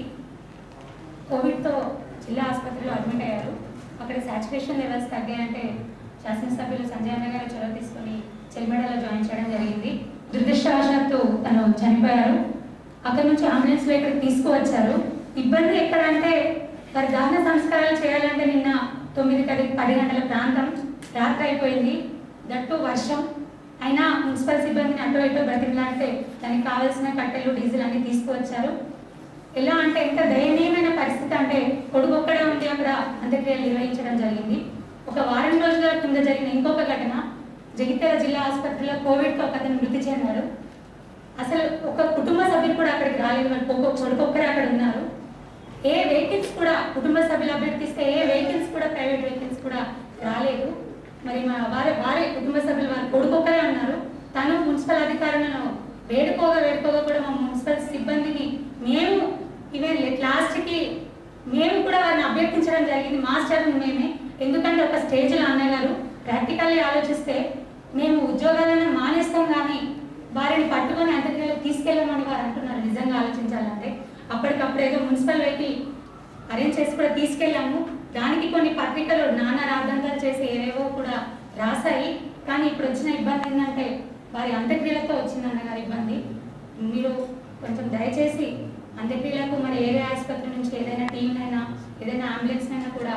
కోవిడ్తో జిల్లా ఆసుపత్రిలో అడ్మిట్ అయ్యారు అక్కడ సాచురేషన్ లెవెల్స్ తగ్గాయంటే శాసనసభ్యులు సంజయ్ అన్న గారు చొరవ తీసుకొని చెల్మెడలో జాయిన్ చేయడం జరిగింది దురదృష్టవశాత్తు తను చనిపోయారు అక్కడ నుంచి అంబులెన్స్లో ఇక్కడికి తీసుకువచ్చారు ఇబ్బంది ఎక్కడ అంటే వారి దహన సంస్కారాలు చేయాలంటే నిన్న తొమ్మిది పది పది గంటల ప్రాంతం రాత్రి అయిపోయింది దట్టు వర్షం అయినా మున్సిపల్ సిబ్బందిని అటో ఇటో బ్రతిమలాడితే దానికి కావాల్సిన కట్టెలు డీజిల్ అన్ని తీసుకువచ్చారు ఎలా అంటే ఎంత దయనీయమైన పరిస్థితి అంటే కొడుకు ఒక్కడే ఉండి అక్కడ అంత్యక్రియలు నిర్వహించడం జరిగింది ఒక వారం రోజుల కింద జరిగిన ఇంకొక ఘటన జగిత్యాల జిల్లా ఆసుపత్రిలో కోవిడ్తో ఒక అతను మృతి చెందాడు అసలు ఒక కుటుంబ సభ్యులు కూడా అక్కడికి రాలేదు వాళ్ళ కొడుకు కొడుకు ఒక్కరే అక్కడ ఉన్నారు ఏ వెహికల్స్ కూడా కుటుంబ సభ్యులు అభ్యర్థిస్తే ఏ వెహికల్స్ కూడా ప్రైవేట్ వెహికల్స్ కూడా రాలేదు మరి మా వారి వారి కుటుంబ సభ్యులు వారి కొడుకు ఒక్కరే ఉన్నారు తను మున్సిపల్ అధికారులను వేడుకోగా వేడుకోగా కూడా మా మున్సిపల్ సిబ్బందిని మేము ఈవెన్ లాస్ట్కి మేము కూడా వారిని అభ్యర్థించడం జరిగింది మాస్టర్ మేమే ఎందుకంటే ఒక స్టేజ్లో అన్నగారు ప్రాక్టికల్లీ ఆలోచిస్తే మేము ఉద్యోగాలను మానేస్తాం కానీ వారిని పట్టుకొని అంత్యక్రియలకు తీసుకెళ్ళమని వారు అంటున్నారు నిజంగా ఆలోచించాలంటే అప్పటికప్పుడు ఏదో మున్సిపల్ వెహికల్ అరేంజ్ చేసి కూడా తీసుకెళ్ళాము దానికి కొన్ని పత్రికలు నానా రాద్ధాంతాలు చేసి ఏవేవో కూడా రాశాయి కానీ ఇప్పుడు వచ్చిన ఇబ్బంది ఏంటంటే వారి అంత్యక్రియలతో వచ్చింది అన్నగారు ఇబ్బంది మీరు కొంచెం దయచేసి అంత్యక్రియలకు మన ఏరియా ఆసుపత్రి నుంచి ఏదైనా టీం అయినా ఏదైనా అంబులెన్స్ అయినా కూడా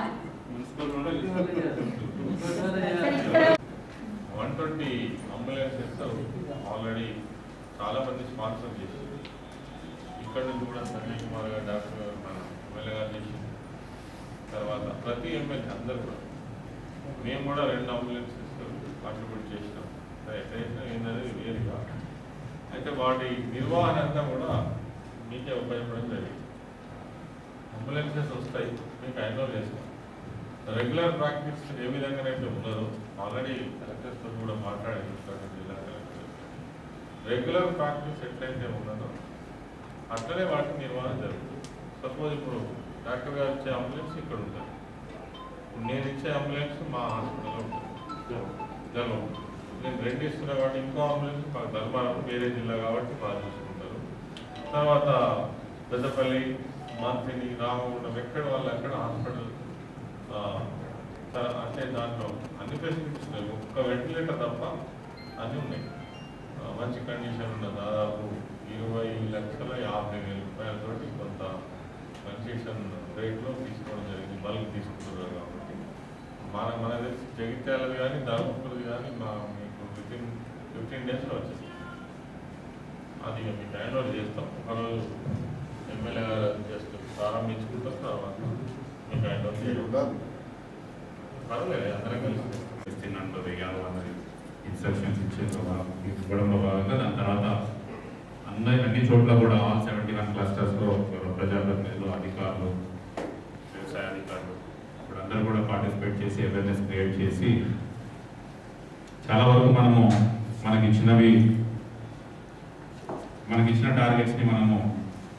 ఇక్కడ వన్ ట్వంటీ అంబులెన్సెస్ ఆల్రెడీ చాలా మంది స్పాన్సర్ చేసింది ఇక్కడ నుంచి కూడా సంజయ్ కుమార్ గారు డాక్టర్ గారు మన ఎమ్మెల్యే గారు చేసింది తర్వాత ప్రతి ఎమ్మెల్యే అందరు కూడా మేము కూడా రెండు అంబులెన్సెస్ కాంట్రిబ్యూట్ చేసినాం సరే ఎట్లా చేసినా ఏంటనేది వేరు కాదు అయితే వాటి నిర్వహణ అంతా కూడా మీకే ఉపయోగపడడం జరిగింది అంబులెన్సెస్ వస్తాయి మీకు ఎన్రోల్ చేస్తాం రెగ్యులర్ ప్రాక్టీస్ ఏ విధంగానైతే ఉన్నదో ఆల్రెడీ కలెక్టర్స్తో కూడా మాట్లాడారు జిల్లా కలెక్టర్ రెగ్యులర్ ప్రాక్టీస్ ఎట్లయితే ఉన్నదో అట్లనే వాటి నిర్వహణ జరుగుతుంది సపోజ్ ఇప్పుడు డాక్టర్ గారు ఇచ్చే అంబులెన్స్ ఇక్కడ ఉంటుంది ఇప్పుడు నేను ఇచ్చే అంబులెన్స్ మా హాస్పిటల్లో ఉంటుంది ధర్మం నేను రెండు ఇస్తున్నా కాబట్టి ఇంకో అంబులెన్స్ మా ధర్మారం వేరే జిల్లా కాబట్టి బాగా చూసుకుంటారు తర్వాత పెద్దపల్లి మంత్రిని రామగుండం ఎక్కడ వాళ్ళు ఎక్కడ హాస్పిటల్ ఆ, త- అంటే దాంట్లో అన్ని ఫెసిలిటీస్ ఉన్నాయి ఒక్క వెంటిలేటర్ తప్ప అన్నీ ఉన్నాయి ఆ, మంచి కండిషన్ ఉన్న దాదాపు ఇరవై లక్షల యాభై వేల రూపాయలతోటి కొంత కన్సెషన్ రేట్లో తీసుకోవడం జరిగింది బల్క్ తీసుకుంటున్నారు కాబట్టి మన మన తెలిసి జగిత్యాలది కానీ ధర్మపురది కానీ మా మీకు వితిన్ ఫిఫ్టీన్ డేస్లో వచ్చేసి అది ఇక మీకు హ్యాండ్ ఓవర్ చేస్తాం ఒకరోజు ఎమ్మెల్యే గారు జస్ట్ ప్రారంభించుకుంటాం తర్వాత మీకు హ్యాండ్ ఓవర్ చేయడం పర్వాలేదు అందరం కలిసి చేస్తాం. ఇస్తున్నట్టు వేయాలి అన్నది ఇన్స్ట్రక్షన్స్ ఇచ్చేది ఇవ్వడంలో భాగంగా దాని తర్వాత అందరి అన్ని చోట్ల కూడా ఆల్ సెవెంటీ వన్ క్లస్టర్స్లో ప్రజాప్రతినిధులు అధికారులు వ్యవసాయ అధికారులు ఇప్పుడు అందరూ కూడా పార్టిసిపేట్ చేసి అవేర్నెస్ క్రియేట్ చేసి చాలా వరకు మనము మనకి ఇచ్చినవి మనకి ఇచ్చిన టార్గెట్స్ని మనము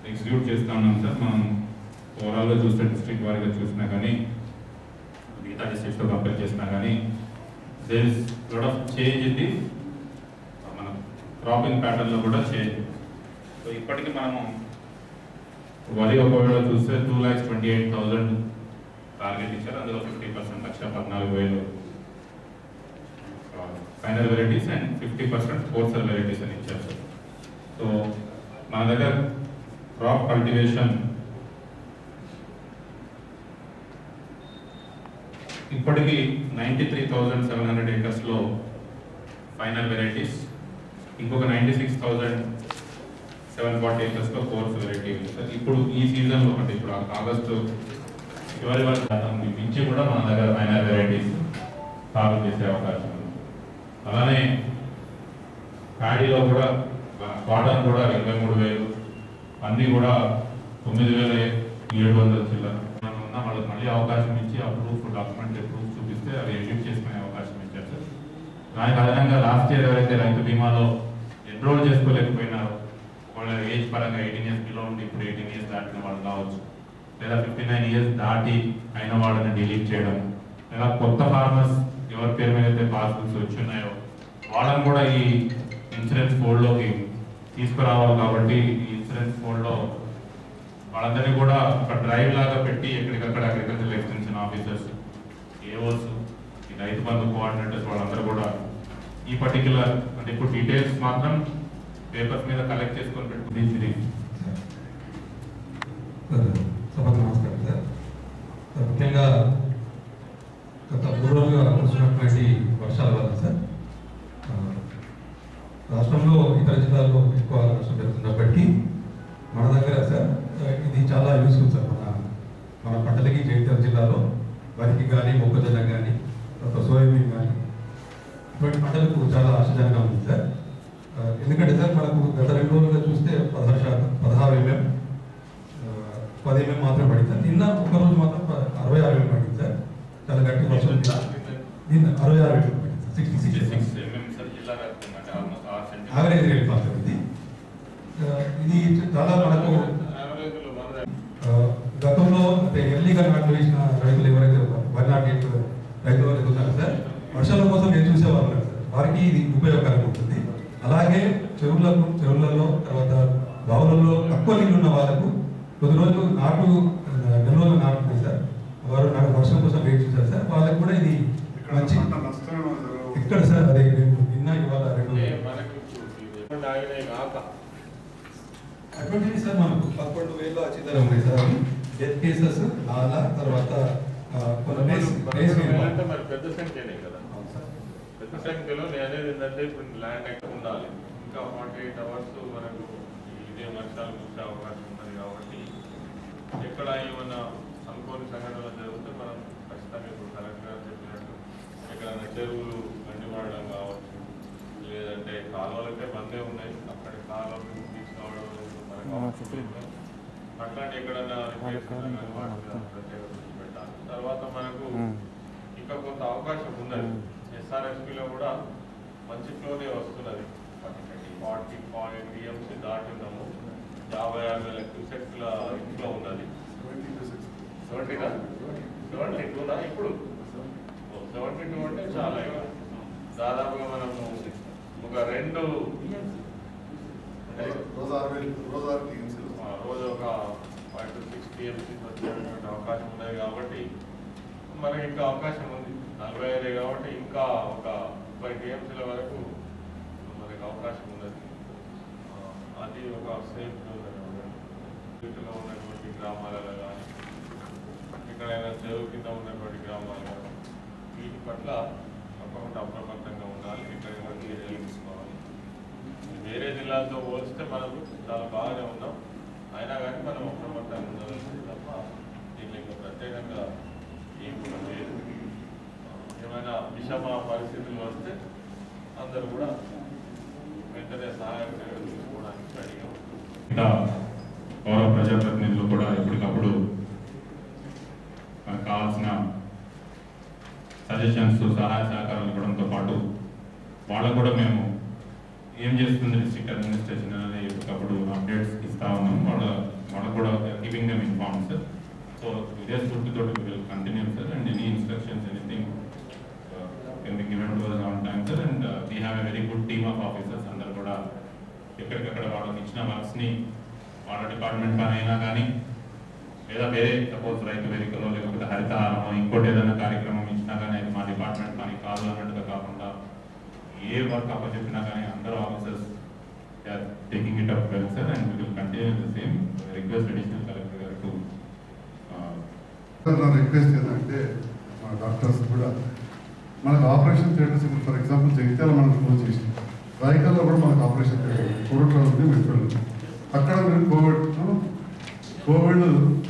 ఎగ్జిక్యూట్ చేస్తూ ఉన్నాం సార్ మనం ఓవరాల్గా చూస్తే డిస్ట్రిక్ట్ వారీగా చూసినా కానీ మిగతా డిస్ట్రిక్ట్స్తో కంపేర్ చేసినా కానీ there is lot of change ఇది మన క్రాపింగ్ ప్యాటర్న్లో కూడా చేంజ్ సో ఇప్పటికి మనము వరి ఒకవేళ చూస్తే two lakhs twenty eight thousand target ఇచ్చారు అందులో ఫిఫ్టీ పర్సెంట్ లక్ష పద్నాలుగు వేలు final varieties and fifty percent coarse varieties అని ఇచ్చారు సార్ సో మన దగ్గర క్రాప్ కల్టివేషన్ ఇప్పటికి ninety three thousand seven hundred ఏకర్స్లో ఫైనల్ వెరైటీస్ ఇంకొక ninety six thousand seven forty ఏకర్స్లో కోర్స్ వెరైటీ ఉంది సార్ ఇప్పుడు ఈ సీజన్లో అంటే ఇప్పుడు ఆ- ఆగస్టు చివరి వరకు శాతం మించి కూడా మన దగ్గర ఫైనల్ వెరైటీస్ సాగు చేసే అవకాశం ఉంది అలానే ప్యాడీలో కూడా కాటన్ కూడా ఇరవై మూడు వేలు అన్నీ కూడా తొమ్మిది వేల ఏడు వందల చిల్లర మనం ఉన్న వాళ్ళకి మళ్ళీ అవకాశం ఇచ్చి ఆ ప్రూఫ్ డాక్యుమెంట్ ప్రూఫ్ చూపిస్తే అవి ఎడిట్ చేసుకునే అవకాశం ఇచ్చారు సార్ దానికి అదనంగా లాస్ట్ ఇయర్ ఎవరైతే రైతు బీమాలో ఎన్రోల్ చేసుకోలేకపోయినారో వాళ్ళ ఏజ్ పరంగా ఎయిటీన్ ఇయర్స్ బిలో ఉండి ఇప్పుడు ఎయిటీన్ ఇయర్స్ దాటిన వాళ్ళు కావచ్చు లేదా ఫిఫ్టీ నైన్ ఇయర్స్ దాటి అయిన వాళ్ళని డిలీట్ చేయడం లేదా కొత్త ఫార్మర్స్ ఎవరి పేరు మీద అయితే పాస్బుక్స్ వచ్చి ఉన్నాయో వాళ్ళని కూడా ఈ ఇన్సూరెన్స్ ఫోల్డ్లోకి తీసుకురావాలి కాబట్టి ఈ ఇన్సూరెన్స్ ఫోల్డ్లో వాళ్ళందరినీ కూడా ఒక డ్రైవ్ లాగా పెట్టి ఎక్కడికక్కడ అగ్రికల్చర్ ఎక్స్టెన్షన్ ఆఫీసర్స్ ఏఓస్ ఈ రైతు బంధు కోఆర్డినేటర్స్ వాళ్ళందరూ కూడా ఈ పర్టికులర్ అంటే ఇప్పుడు డీటెయిల్స్ మాత్రం పేపర్స్ మీద కలెక్ట్ చేసుకొని పెట్టుకుంది సార్ సభకు నమస్కారం సార్ సార్ ముఖ్యంగా గత మూడు రోజులుగా కురిసినటువంటి వర్షాల వల్ల సార్ ఆ, రాష్ట్రంలో ఇతర జిల్లాల్లో ఎక్కువ నష్టం జరుగుతున్నప్పటికీ మన దగ్గర సార్ ఆ, ఇది చాలా యూస్ఫుల్ సార్ మన మన పంటలకి జగిత్యాల జిల్లాలో వరికి కానీ మొక్కజొన్న కానీ తర్వాత సోయాబీన్ కానీ ఇటువంటి పంటలకు చాలా ఆశాజనకంగా ఉంది సార్ ఆ, ఎందుకంటే సార్ మనకు గత రెండు రోజులుగా చూస్తే పదహారు శాతం పదహారు ఎంఎం పది ఎంఎం మాత్రం పడింది సార్ నిన్న ఒక రోజు మాత్రం ప- అరవై ఆరు ఎంఎం పడింది సార్ చాలా గట్టి వర్షం ఉంది. నిన్న అరవై ఆరు ఎంఎం పడింది sir sixty six six MM sir జిల్లా వ్యాప్తంగా అంటే ఆల్మోస్ట్ ఆరు సెంటీమీటర్ యావరేజ్ రేట్ మాత్రం ఇది ఆ, ఇది చాలా మనకు యావరేజ్లో మన ఆ, గతంలో అంటే ఎర్లీగా నాటు వేసిన రైతులు ఎవరైతే వన్ నాట్ ఎయిట్ రైతులు ఎవరైతే ఉన్నారో సార్ వర్షాల కోసం ఎదురు చూసేవారు ఉన్నారు సార్ వారికి ఇది ఉపయోగకరంగా ఉంటుంది అలాగే చెరువులకు చెరువులలో తర్వాత బావులలో తక్కువ నీళ్ళు ఉన్న వాళ్ళకు కొద్ది రోజులు నాటు ఆ, నెల రోజులు నాటుతుంది సార్ వారు నాకు వర్షం కోసం వెయిట్ చేశారు సార్ వాళ్ళకి కూడా ఇది మంచి ఇక్కడ సార్ అదే నేను నిన్న ఇవాళ రెండు ఏ మనకి ఇప్పుడు ఆగినాయి కాక అటువంటి సార్ మనకు పదకొండు వేల చిల్లర ఉన్నాయి సార్ అవి డెత్ కేసెస్ నాలా తర్వాత ఆ, కొన్ని రేస్ రేస్ అంటే మరి పెద్ద సంఖ్యనే కదా పెద్ద సంఖ్యలో నేను అనేది ఏంటంటే ఇప్పుడు ల్యాండ్ ఎక్కడ ఉండాలి ఇంకా ఫార్టీ ఎయిట్ అవర్స్ మనకు ఇదే వర్షాలు కురిసే అవకాశం ఉన్నది కాబట్టి ఎక్కడ ఏమన్నా అనుకోని సంఘటనలు జరిగితే మనం ఖచ్చితంగా ఇప్పుడు కలెక్టర్ గారు చెప్పినట్టు ఎక్కడైనా చెరువులు గండి పడడం కావచ్చు లేదంటే కాలువలకే బందే ఉన్నాయి అక్కడ కాలువలు తీసుకోవడం మనకు అవసరం లేదు. అట్లాంటి ఎక్కడన్నా రిపేర్స్ ఉన్నా కానీ వాటి మీద ప్రత్యేక దృష్టి పెట్టాలి తర్వాత మనకు ఇంకా కొంత అవకాశం ఉన్నది ఎస్ఆర్ఎస్పిలో కూడా మంచి ఫ్లోనే వస్తున్నది ఫార్టీ పాయింట్ టీఎంసీ దాటి ఉన్నాము యాభై ఆరు వేల క్యూసెక్ల ఇంట్లో ఉన్నది సెవెంటీనా సెవెంటీ టూనా ఇప్పుడు సెవెంటీ టూ అంటే చాలా ఇక. దాదాపుగా మనము ఒక రెండు రోజు ఆరు వేలు రోజు ఆరు టీఎంసీలు ఆ, రోజు ఒక ఫైవ్ టు సిక్స్ టీఎంసీ వచ్చేటువంటి అవకాశం ఉన్నది కాబట్టి మనకి ఇంకా అవకాశం ఉంది నలభై ఐదు కాబట్టి ఇంకా ఒక ముప్పై టీఎంసీల వరకు మనకి అవకాశం ఉన్నది ఆ, అది ఒక సేఫ్ వీటిలో ఉన్నటువంటి గ్రామాలలో కానీ ఎక్కడైనా చెరువు కింద ఉన్నటువంటి గ్రామాలు కానీ వీటి పట్ల తప్పకుండా అప్రమత్తంగా ఉండాలి ఎక్కడైనా చర్యలు తీసుకోవాలి వేరే జిల్లాలతో పోలిస్తే మనం చాలా బాగానే ఉన్నాం అయినా కానీ మనం అప్రమత్తంగా ఉండాల్సింది తప్ప దీనికి ఇంకా ప్రత్యేకంగా ఏం కూడా లేదు ఏమైనా విషమ పరిస్థితులు వస్తే అందరూ కూడా వెంటనే సహాయ చర్యలు తీసుకోవడానికి రెడీగా ఉంటారు ఇంకా పౌర ప్రజాప్రతినిధులు కూడా ఎప్పటికప్పుడు మనకు కావాల్సిన సజెషన్స్ సహాయ సహకారాలు ఇవ్వడంతో పాటు వాళ్ళకు కూడా మేము ఏం చేస్తుంది డిస్ట్రిక్ట్ అడ్మినిస్ట్రేషన్ అనేది ఎప్పటికప్పుడు అప్డేట్స్ ఇస్తా ఉన్నాం వాళ్ళ వాళ్ళకు కూడా giving them inform sir so ఇదే స్ఫూర్తితో will continue sir and any instructions anything can be given to us on time sir and we have a very good team of officers అందరు కూడా ఎక్కడికక్కడ వాళ్ళకి ఇచ్చిన వర్క్స్ని వాళ్ళ డిపార్ట్మెంట్ పని అయినా కానీ లేదా వేరే సపోజ్ రైతు వేదికలో లేకపోతే హరితహారమో ఇంకోటి ఏదైనా కార్యక్రమం ఇచ్చినా కానీ అది మా డిపార్ట్మెంట్ పని కాదు అన్నట్టుగా కాకుండా ఏ వర్క్ అప్పచెప్పినా కానీ అందరూ officers taking it up well sir and will continue the same request additional collector గారు టు సార్ నా రిక్వెస్ట్ ఏంటంటే మా డాక్టర్స్ కూడా మనకు ఆపరేషన్ థియేటర్స్ ఇప్పుడు ఫర్ ఎగ్జాంపుల్ జగిత్యాల మనం క్లోజ్ చేసి రాయకల్లో కూడా మనకు ఆపరేషన్ థియేటర్ కోవిడ్లో ఉంది మెట్రోలో అక్కడ మీరు కోవిడ్ కోవిడ్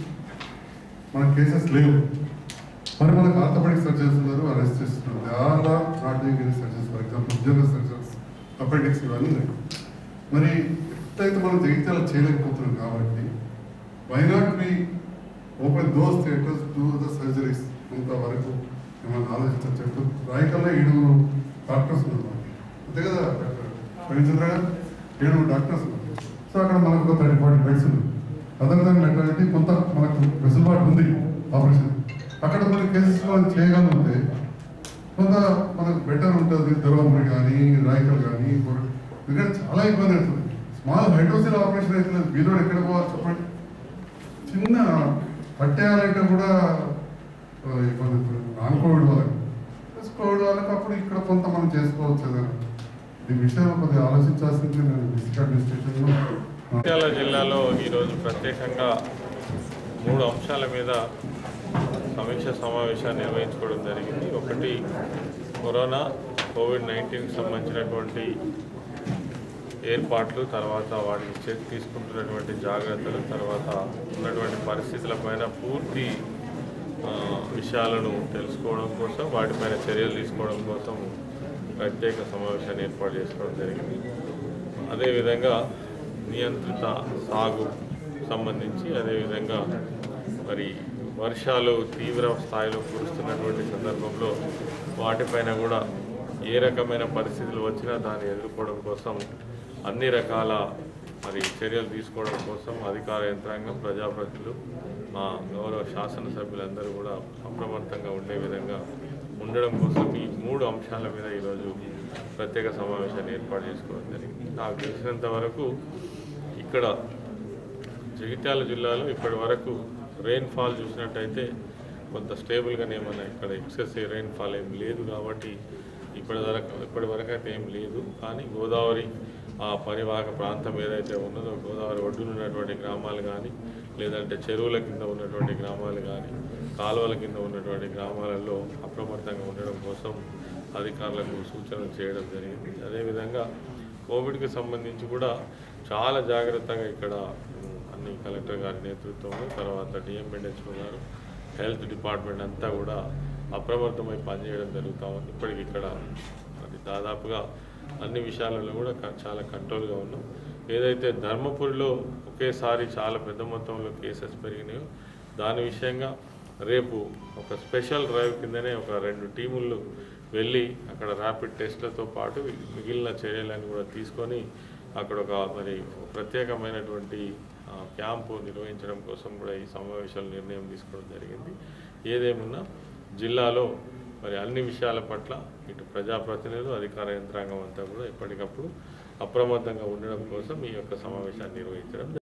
మన కేసెస్ లేవు మరి మనకు ఆర్థోపెడిక్ సర్జన్స్ ఉన్నారు అరెస్ట్ చేస్తున్నారు they are not doing any surgeons for example general surgeons appendix ఇవన్నీ ఉన్నాయి మరి ఎట్లయితే మనం జగిత్యాల చేయలేకపోతున్నాం కాబట్టి why not be open those theatres do the surgeries ఇంతవరకు ఏమైనా ఆలోచించచ్చు ఇప్పుడు రాయకల్లో ఏడుగురు డాక్టర్స్ ఉన్నారు మనకి అంతే కదా రవిచంద్ర గారు ఏడుగురు డాక్టర్స్ ఉన్నారు సో అక్కడ మనకు ఒక థర్టీ ఫార్టీ బెడ్స్ ఉన్నాయి అదర్ దాన్ మెటర్నిటీ కొంత మనకు వెసులుబాటు ఉంది ఆపరేషన్ అక్కడ మన కేసెస్ మనం చేయగలిగితే కొంత మనకు బెటర్ ఉంటుంది ధర్మపురి కానీ రాయకల్ కానీ ఎందుకంటే చాలా ఇబ్బంది అవుతుంది స్మాల్ హైడ్రోసిల్ ఆపరేషన్ అయితే బీరోడ్ ఎక్కడ పోవాలి చెప్పండి చిన్న పట్టేయాలంటే కూడా ఆ, ఇబ్బంది అవుతుంది. నాన్ కోవిడ్ వాళ్ళకి ప్లస్ కోవిడ్ వాళ్ళకి అప్పుడు ఇక్కడ కొంత మనం చేసుకోవచ్చు ఏదైనా ఈ విషయంలో కొద్దిగా ఆలోచించాల్సింది నేను డిస్ట్రిక్ట్ అడ్మినిస్ట్రేషన్లో జగిత్యాల జిల్లాలో ఈరోజు ప్రత్యేకంగా మూడు అంశాల మీద సమీక్ష సమావేశాన్ని నిర్వహించుకోవడం జరిగింది ఒకటి కరోనా కోవిడ్ నైన్టీన్కి సంబంధించినటువంటి ఏర్పాట్లు తర్వాత వాటికి చే- తీసుకుంటున్నటువంటి జాగ్రత్తలు తర్వాత ఉన్నటువంటి పరిస్థితులపైన పూర్తి ఆ, విషయాలను తెలుసుకోవడం కోసం వాటిపైన చర్యలు తీసుకోవడం కోసం ప్రత్యేక సమావేశాన్ని ఏర్పాటు చేసుకోవడం జరిగింది అదేవిధంగా నియంత్రిత సాగు సంబంధించి అదేవిధంగా మరి వర్షాలు తీవ్ర స్థాయిలో కురుస్తున్నటువంటి సందర్భంలో వాటిపైన కూడా ఏ రకమైన పరిస్థితులు వచ్చినా దాన్ని ఎదుర్కోవడం కోసం అన్ని రకాల మరి చర్యలు తీసుకోవడం కోసం అధికార యంత్రాంగం ప్రజాప్రతినిధులు మా గౌరవ శాసనసభ్యులందరూ కూడా అప్రమత్తంగా ఉండే విధంగా ఉండడం కోసం ఈ మూడు అంశాల మీద ఈరోజు ప్రత్యేక సమావేశాన్ని ఏర్పాటు చేసుకోవడం జరిగింది నాకు తెలిసినంత వరకు ఇక్కడ జగిత్యాల జిల్లాలో ఇప్పటి వరకు రెయిన్ఫాల్ చూసినట్టయితే కొంత స్టేబుల్గానే ఏమన్నా ఇక్కడ ఎక్సెసివ్ రెయిన్ఫాల్ ఏం లేదు కాబట్టి ఇప్పటి వరకు ఇప్పటి వరకు అయితే ఏం లేదు కానీ గోదావరి ఆ పరివాహక ప్రాంతం ఏదైతే ఉన్నదో గోదావరి ఒడ్డున ఉన్నటువంటి గ్రామాలు కానీ లేదంటే చెరువుల కింద ఉన్నటువంటి గ్రామాలు కానీ కాలువల కింద ఉన్నటువంటి గ్రామాలలో అప్రమత్తంగా ఉండడం కోసం అధికారులకు సూచనలు చేయడం జరిగింది అదేవిధంగా కోవిడ్కి సంబంధించి కూడా చాలా జాగ్రత్తగా ఇక్కడ ఉమ్, అన్ని కలెక్టర్ గారి నేతృత్వంలో తర్వాత డిఎంఎన్హెచ్ఓ గారు హెల్త్ డిపార్ట్మెంట్ అంతా కూడా అప్రమత్తమై పనిచేయడం జరుగుతూ ఉంది ఇప్పటికి ఇక్కడ అది దాదాపుగా అన్ని విషయాలలో కూడా క- చాలా కంట్రోల్గా ఉన్నాం ఏదైతే ధర్మపురిలో ఒకేసారి చాలా పెద్ద మొత్తంలో కేసెస్ పెరిగినాయో దాని విషయంగా రేపు ఒక స్పెషల్ డ్రైవ్ కిందనే ఒక రెండు టీములు వెళ్ళి అక్కడ ర్యాపిడ్ టెస్ట్లతో పాటు మిగిలిన చర్యలను కూడా తీసుకొని అక్కడ ఒక మరి ప్రత్యేకమైనటువంటి ఆ, క్యాంపు నిర్వహించడం కోసం కూడా ఈ సమావేశాలు నిర్ణయం తీసుకోవడం జరిగింది ఏదేమున్నా జిల్లాలో మరి అన్ని విషయాల పట్ల ఇటు ప్రజాప్రతినిధులు అధికార యంత్రాంగం అంతా కూడా ఎప్పటికప్పుడు అప్రమత్తంగా ఉండడం కోసం ఈ యొక్క సమావేశాన్ని నిర్వహించడం